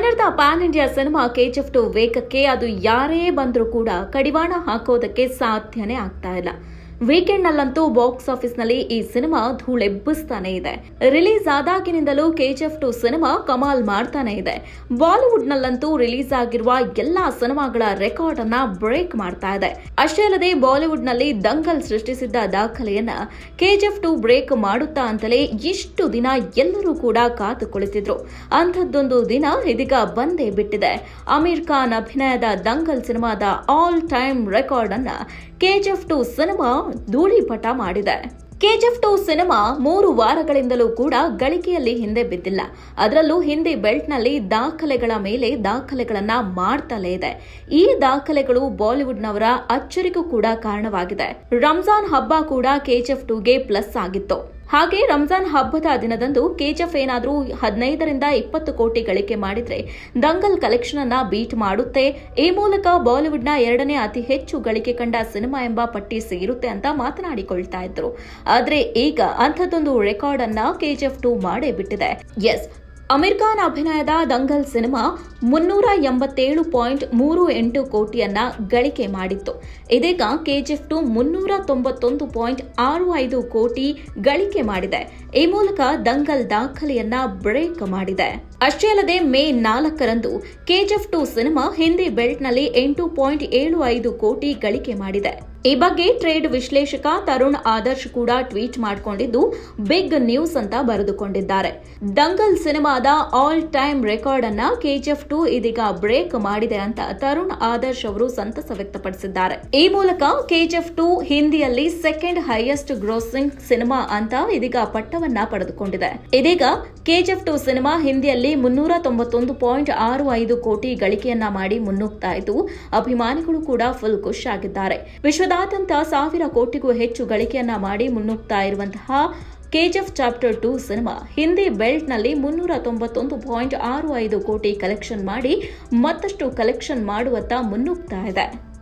ಕನ್ನಡದ pan India cinema KGF two ವೇಗಕ್ಕೆ ಅದು ಯಾರೇ ಬಂದರೂ ಕೂಡ ಕಡಿವಾಣ ಹಾಕೋದಕ್ಕೆ ಸಾಧ್ಯನೇ ಆಗ್ತಾ ಇಲ್ಲ ವೀಕೆಂಡ್ ನಲ್ಲಂತೂ ಬಾಕ್ಸ್ ಆಫೀಸ್ ನಲ್ಲಿ ಈ ಸಿನಿಮಾ ಧೂಳೆಬ್ಬಿಸ್ತಾನೆ ಇದೆ ರಿಲೀಸ್ ಆದಾಗಿನಿಂದಲೂ ಕೆಜಿಎಫ್ ಟು ಸಿನಿಮಾ ಕಮಾಲ್ ಮಾಡ್ತಾನೆ ಇದೆ ಬಾಲಿವುಡ್ ನಲ್ಲಂತೂ ರಿಲೀಸ್ ಆಗಿರುವ ಎಲ್ಲಾ ಸಿನಿಮಾಗಳ ರೆಕಾರ್ಡ್ ಅನ್ನ ಬ್ರೇಕ್ ಮಾಡ್ತಾ ಇದೆ ಅಷ್ಟೇ ಅಲ್ಲದೆ ಬಾಲಿವುಡ್ ನಲ್ಲಿ ದಂಗಲ್ ಸೃಷ್ಟಿಸಿದ್ದ ದಾಖಲೆಯನ್ನ ಕೆಜಿಎಫ್ ಟು ಬ್ರೇಕ್ ಮಾಡುತ್ತಾ ಅಂತಲೇ ಇಷ್ಟು ದಿನ ಎಲ್ಲರೂ ಕೂಡ ಕಾತು ಕುಳಿತಿದ್ರು ಅಂಥದ್ದೊಂದು ದಿನ ಇದೀಗ ಬಂದೇ ಬಿಟ್ಟಿದೆ ಅಮೀರ್ ಖಾನ್ ಅಭಿನಯದ ದಂಗಲ್ ಸಿನಿಮಾದ ಆಲ್ ಟೈಮ್ ರೆಕಾರ್ಡ್ ಅನ್ನ ಕೆಜಿಎಫ್ ಟು ಸಿನಿಮಾ ಧೂಳಿಪಟ ಮಾಡಿದೆ ಕೆಜಿಎಫ್ ಟು ಸಿನಿಮಾ ಮೂರು ವಾರಗಳಿಂದಲೂ ಕೂಡ ಗಳಿಕೆಯಲ್ಲಿ ಹಿಂದೆ ಬಿದ್ದಿಲ್ಲ ಅದರಲ್ಲೂ ಹಿಂದಿ ಬೆಲ್ಟ್ನಲ್ಲಿ ದಾಖಲೆಗಳ ಮೇಲೆ ದಾಖಲೆಗಳನ್ನ ಮಾಡ್ತಲೇ ಇದೆ ಈ ದಾಖಲೆಗಳು ಬಾಲಿವುಡ್ನವರ ಅಚ್ಚರಿಗೂ ಕೂಡ ಕಾರಣವಾಗಿದೆ ರಂಜಾನ್ ಹಬ್ಬ ಕೂಡ ಕೆಜಿಎಫ್ ಟುಗೆ ಪ್ಲಸ್ ಆಗಿತ್ತು ಹಾಗೆ ರಂಜಾನ್ ಹಬ್ಬದ ದಿನದಂದು ಕೆಜಿಎಫ್ ಏನಾದರೂ ಹದಿನೈದರಿಂದ ಇಪ್ಪತ್ತು ಕೋಟಿ ಗಳಿಕೆ ಮಾಡಿದ್ರೆ ದಂಗಲ್ ಕಲೆಕ್ಷನ್ ಅನ್ನ ಬೀಟ್ ಮಾಡುತ್ತೆ ಈ ಮೂಲಕ ಬಾಲಿವುಡ್ನ ಎರಡನೇ ಅತಿ ಹೆಚ್ಚು ಗಳಿಕೆ ಕಂಡ ಸಿನಿಮಾ ಎಂಬ ಪಟ್ಟಿ ಸೇರುತ್ತೆ ಅಂತ ಮಾತನಾಡಿಕೊಳ್ತಾ ಇದ್ರು ಆದ್ರೆ ಈಗ ಅಂಥದ್ದೊಂದು ರೆಕಾರ್ಡ್ ಅನ್ನ ಕೆಜಿಎಫ್ ಟು ಮಾಡೇ ಬಿಟ್ಟಿದೆ ಎಸ್ ಅಮೀರ್ ಖಾನ್ ಅಭಿನಯದ ದಂಗಲ್ ಸಿನಿಮಾ ಮುನ್ನೂರ ಎಂಬತ್ತೇಳು ಪಾಯಿಂಟ್ ಮೂರು ಎಂಟು ಕೋಟಿಯನ್ನ ಗಳಿಕೆ ಮಾಡಿತ್ತು ಇದೀಗ ಕೆಜಿಎಫ್ ಟು ಮುನ್ನೂರ ತೊಂಬತ್ತೊಂದು ಪಾಯಿಂಟ್ ಆರು ಐದು ಕೋಟಿ ಗಳಿಕೆ ಮಾಡಿದೆ ಈ ಮೂಲಕ ದಂಗಲ್ ದಾಖಲೆಯನ್ನ ಬ್ರೇಕ್ ಮಾಡಿದೆ ಅಷ್ಟೇ ಅಲ್ಲದೆ ಮೇ ನಾಲ್ಕರಂದು ಕೆಜಿಎಫ್ ಟು ಸಿನಿಮಾ ಹಿಂದಿ ಬೆಲ್ಟ್ನಲ್ಲಿ ಎಂಟು ಪಾಯಿಂಟ್ ಏಳು ಐದು ಕೋಟಿ ಗಳಿಕೆ ಮಾಡಿದೆ ಈ ಬಗ್ಗೆ ಟ್ರೇಡ್ ವಿಶ್ಲೇಷಕ ತರುಣ್ ಆದರ್ಶ್ ಕೂಡ ಟ್ವೀಟ್ ಮಾಡಿಕೊಂಡಿದ್ದು ಬಿಗ್ ನ್ಯೂಸ್ ಅಂತ ಬರೆದುಕೊಂಡಿದ್ದಾರೆ ದಂಗಲ್ ಸಿನಿಮಾದ ಆಲ್ ಟೈಮ್ ರೆಕಾರ್ಡ್ ಅನ್ನ ಕೆಜಿಎಫ್ ಟು ಇದೀಗ ಬ್ರೇಕ್ ಮಾಡಿದೆ ಅಂತ ತರುಣ್ ಆದರ್ಶ್ ಅವರು ಸಂತಸ ವ್ಯಕ್ತಪಡಿಸಿದ್ದಾರೆ ಈ ಮೂಲಕ ಕೆಜಿಎಫ್ ಟು ಹಿಂದಿಯಲ್ಲಿ ಸೆಕೆಂಡ್ ಹೈಯೆಸ್ಟ್ ಗ್ರೋಸಿಂಗ್ ಸಿನಿಮಾ ಅಂತ ಇದೀಗ ಪಟ್ಟವನ್ನ ಪಡೆದುಕೊಂಡಿದೆ ಇದೀಗ ಕೆಜಿಎಫ್ ಟು ಸಿನಿಮಾ ಹಿಂದಿಯಲ್ಲಿ ಮುನ್ನೂರ ತೊಂಬತ್ತೊಂದು ಪಾಯಿಂಟ್ ಆರು ಐದು ಕೋಟಿ ಗಳಿಕೆಯನ್ನ ಮಾಡಿ ಮುನ್ನುಗ್ತಾ ಇದ್ದು ಅಭಿಮಾನಿಗಳು ಕೂಡ ಫುಲ್ ಖುಷ್ ಆಗಿದ್ದಾರೆ ವಿಶ್ವದಾದ್ಯಂತ ಸಾವಿರ ಕೋಟಿಗೂ ಹೆಚ್ಚು ಗಳಿಕೆಯನ್ನ ಮಾಡಿ ಮುನ್ನುಗ್ತಾ ಇರುವಂತಹ KGF chapter two cinema Hindi ಬೆಲ್ಟ್ನಲ್ಲಿ ಮುನ್ನೂರ ತೊಂಬತ್ತೊಂದು ಪಾಯಿಂಟ್ ಆರು ಐದು ಕೋಟಿ ಕಲೆಕ್ಷನ್ ಮಾಡಿ ಮತ್ತಷ್ಟು ಕಲೆಕ್ಷನ್ ಮಾಡುವತ್ತ ಮುನ್ನುಗ್ತಾ ಇದೆ